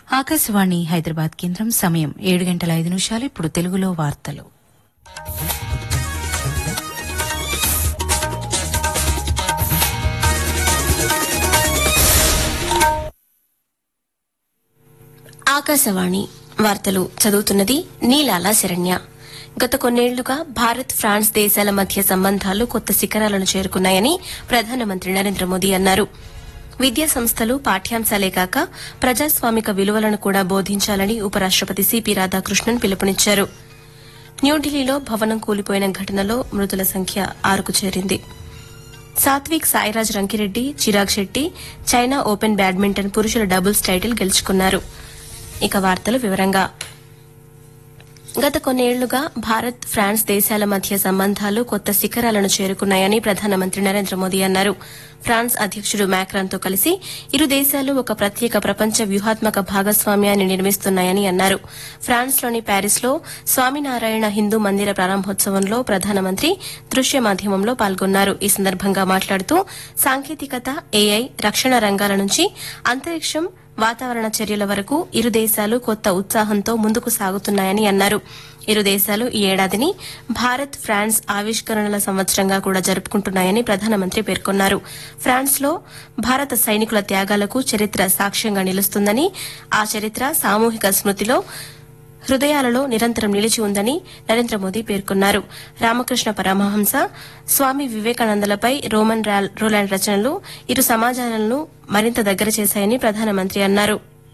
ఆకాశవాణి హైదరాబాద్ కేంద్రం సమయం ఏడు గంటల ఐదు నిమిషాలు ఇప్పుడు తెలుగులో వార్తలు ఆకాశవాణి వార్తలు చదువుతున్నది నీలాల శరణ్య గత కొన్నేళ్లుగా భారత్ ఫ్రాన్స్ దేశాల మధ్య సంబంధాలు కొత్త శిఖరాలను చేరుకున్నాయని ప్రధానమంత్రి నరేంద్ర మోదీ అన్నారు విద్యా సంస్థలు పాఠ్యాంశాలే కాక ప్రజాస్వామిక విలువలను కూడా బోధించాలని ఉపరాష్టపతి సిపి రాధాకృష్ణన్ పిలుపునిచ్చారు న్యూఢిల్లీలో భవనం కూలిపోయిన ఘటనలో మృతుల సంఖ్య ఆరుకు చేరింది Satwik Sairaj Rankireddy Chirag Shetty China Open badminton పురుషుల డబుల్స్ టైటిల్ గెలుచుకున్నారు ఇక వార్తలు వివరంగా గత కొన్నేళ్లుగా భారత్ ఫ్రాన్స్ దేశాల మధ్య సంబంధాలు కొత్త శిఖరాలను చేరుకున్నాయని ప్రధానమంత్రి నరేంద్ర మోదీ అన్నారు ఫ్రాన్స్ అధ్యకుడు మ్యాక్రాన్తో కలిసి ఇరు దేశాలు ఒక ప్రత్యేక ప్రపంచ వ్యూహాత్మక భాగస్వామ్యాన్ని నిర్మిస్తున్నాయని అన్నారు ఫ్రాన్స్లోని ప్యారిస్లో స్వామినారాయణ హిందూ మందిర ప్రారంభోత్సవంలో ప్రధానమంత్రి దృశ్య మాధ్యమంలో పాల్గొన్నారు ఈ సందర్భంగా మాట్లాడుతూ సాంకేతికత ఏఐ రక్షణ రంగాల నుంచి అంతరిక్షం వాతావరణ చర్యల వరకు ఇరు దేశాలు కొత్త ఉత్సాహంతో ముందుకు సాగుతున్నాయని అన్నారు ఇరు దేశాలు ఈ ఏడాదిని భారత్ ఫ్రాన్స్ ఆవిష్కరణల సంవత్సరంగా కూడా జరుపుకుంటున్నాయని ప్రధానమంత్రి పేర్కొన్నారు ఫ్రాన్స్లో భారత సైనికుల త్యాగాలకు చరిత్ర సాక్ష్యంగా నిలుస్తుందని ఆ చరిత్ర సామూహిక స్మృతిలో హృదయాలలో నిరంతరం నిలిచి ఉందని నరేంద్ర మోదీ పేర్కొన్నారు రామకృష్ణ పరమహంస స్వామి వివేకానందలపై రోమన్ రాల్- రోలాండ్ రచనలు ఇరు సమాజాలను మరింత దగ్గర చేశాయని ప్రధానమంత్రి అన్నారు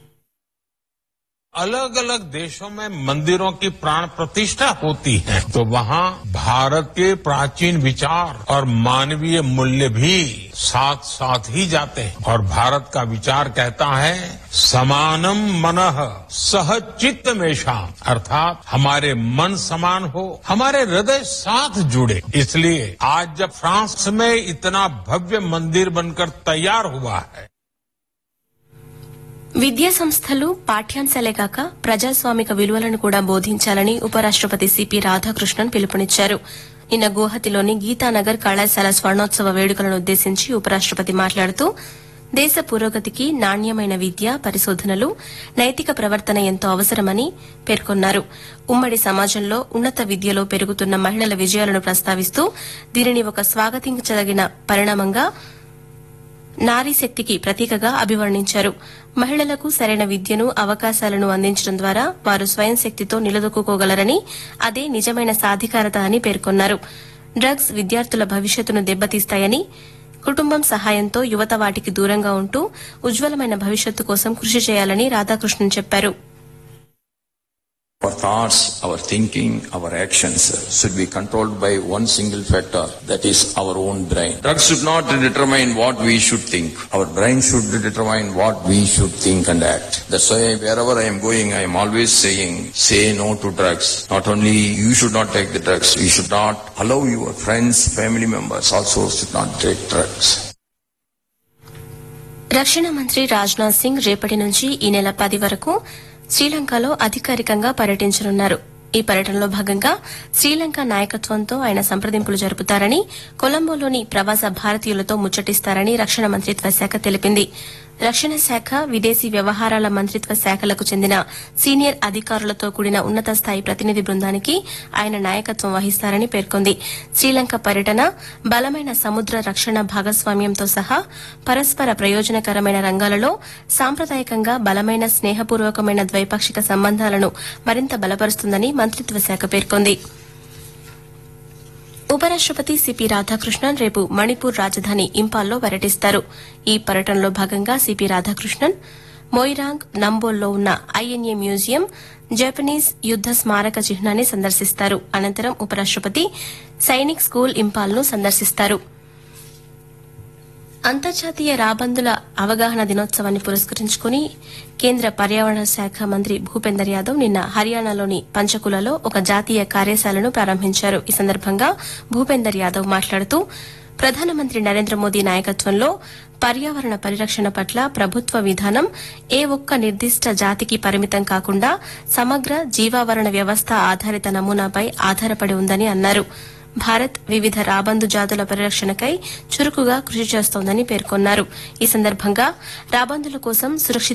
अलग अलग देशों में मंदिरों की प्राण प्रतिष्ठा होती है तो वहाँ भारत के प्राचीन विचार और मानवीय मूल्य भी साथ साथ ही जाते हैं और भारत का विचार कहता है समानम मनः सहचित्त मेषाम अर्थात हमारे मन समान हो हमारे हृदय साथ जुड़े इसलिए आज जब फ्रांस में इतना भव्य मंदिर बनकर तैयार हुआ है విద్యా సంస్థలు పాఠ్యాంశాలే కాక ప్రజాస్వామిక విలువలను కూడా బోధించాలని ఉపరాష్టపతి సిపి రాధాకృష్ణన్ పిలుపునిచ్చారు నిన్న గువహతిలోని గీతానగర్ కళాశాల స్వర్ణోత్సవ వేడుకలను ఉద్దేశించి ఉపరాష్టపతి మాట్లాడుతూ దేశ పురోగతికి నాణ్యమైన విద్య పరిశోధనలు నైతిక ప్రవర్తన ఎంతో అవసరమని పేర్కొన్నారు ఉమ్మడి సమాజంలో ఉన్నత విద్యలో పెరుగుతున్న మహిళల విజయాలను ప్రస్తావిస్తూ దీనిని ఒక స్వాగతించదగిన పరిణామంగా నారీ శక్తికి ప్రతీకగా అభివర్ణించారు మహిళలకు సరైన విద్యను అవకాశాలను అందించడం ద్వారా వారు స్వయం శక్తితో నిలదొక్కుకోగలరని అదే నిజమైన సాధికారత అని పేర్కొన్నారు డ్రగ్స్ విద్యార్థుల భవిష్యత్తును దెబ్బతీస్తాయని కుటుంబం సహాయంతో యువత వాటికి దూరంగా ఉంటూ ఉజ్వలమైన భవిష్యత్తు కోసం కృషి చేయాలని రాధాకృష్ణన్ చెప్పారు Our thoughts, our thinking, our actions should be controlled by one single factor, that is our own brain. Drugs should not determine what we should think. Our brain should determine what we should think and act. That's why wherever I am going, I am always saying, say no to drugs. Not only you should not take the drugs, you should not allow your friends, family members also should not take drugs. రక్షణ మంత్రి రాజ్నాథ్ సింగ్ రేపటి నుంచి ఈ నెల పది వరకు శ్రీలంకలో అధికారికంగా పర్యటించనున్నారు ఈ పర్యటనలో భాగంగా శ్రీలంక నాయకత్వంతో ఆయన సంప్రదింపులు జరుపుతారని కొలంబోలోని ప్రవాస భారతీయులతో ముచ్చటిస్తారని రక్షణ మంత్రిత్వ శాఖ తెలిపింది రక్షణ శాఖ విదేశీ వ్యవహారాల మంత్రిత్వ శాఖలకు చెందిన సీనియర్ అధికారులతో కూడిన ఉన్నత స్థాయి ప్రతినిధి బృందానికి ఆయన నాయకత్వం వహిస్తారని పేర్కొంది శ్రీలంక పర్యటన బలమైన సముద్ర రక్షణ భాగస్వామ్యంతో సహా పరస్పర ప్రయోజనకరమైన రంగాలలో సాంప్రదాయకంగా బలమైన స్నేహపూర్వకమైన ద్వైపాక్షిక సంబంధాలను మరింత బలపరుస్తుందని మంత్రిత్వ శాఖ పేర్కొంది ఉపరాష్టపతి సిపి రాధాకృష్ణన్ రేపు మణిపూర్ రాజధాని ఇంపాల్లో పర్యటిస్తారు ఈ పర్యటనలో భాగంగా సిపి రాధాకృష్ణన్ మొయిరాంగ్ నంబోల్లో ఉన్న ఐఎన్ఏ మ్యూజియం జపనీస్ యుద్ద స్మారక చిహ్నాన్ని సందర్శిస్తారు అనంతరం ఉపరాష్టపతి సైనిక్ స్కూల్ ఇంపాల్ను సందర్శిస్తారు అంతర్జాతీయ రాబందుల అవగాహన దినోత్సవాన్ని పురస్కరించుకుని కేంద్ర పర్యావరణ శాఖ మంత్రి భూపేందర్ యాదవ్ నిన్న హర్యానాలోని పంచకులలో ఒక జాతీయ కార్యశాలను ప్రారంభించారు ఈ సందర్భంగా భూపేందర్ యాదవ్ మాట్లాడుతూ ప్రధానమంత్రి నరేంద్ర మోదీ నాయకత్వంలో పర్యావరణ పరిరక్షణ పట్ల ప్రభుత్వ విధానం ఏ ఒక్క నిర్దిష్ట జాతికి పరిమితం కాకుండా సమగ్ర జీవావరణ వ్యవస్థ ఆధారిత నమూనాపై ఆధారపడి ఉందని అన్నారు భారత్ వివిధ రాబందు జాతుల పరిరక్షణకై చురుకుగా కృషి చేస్తోందని పేర్కొన్నారు ఈ సందర్భంగా రాబందుల కోసం సురక్షిత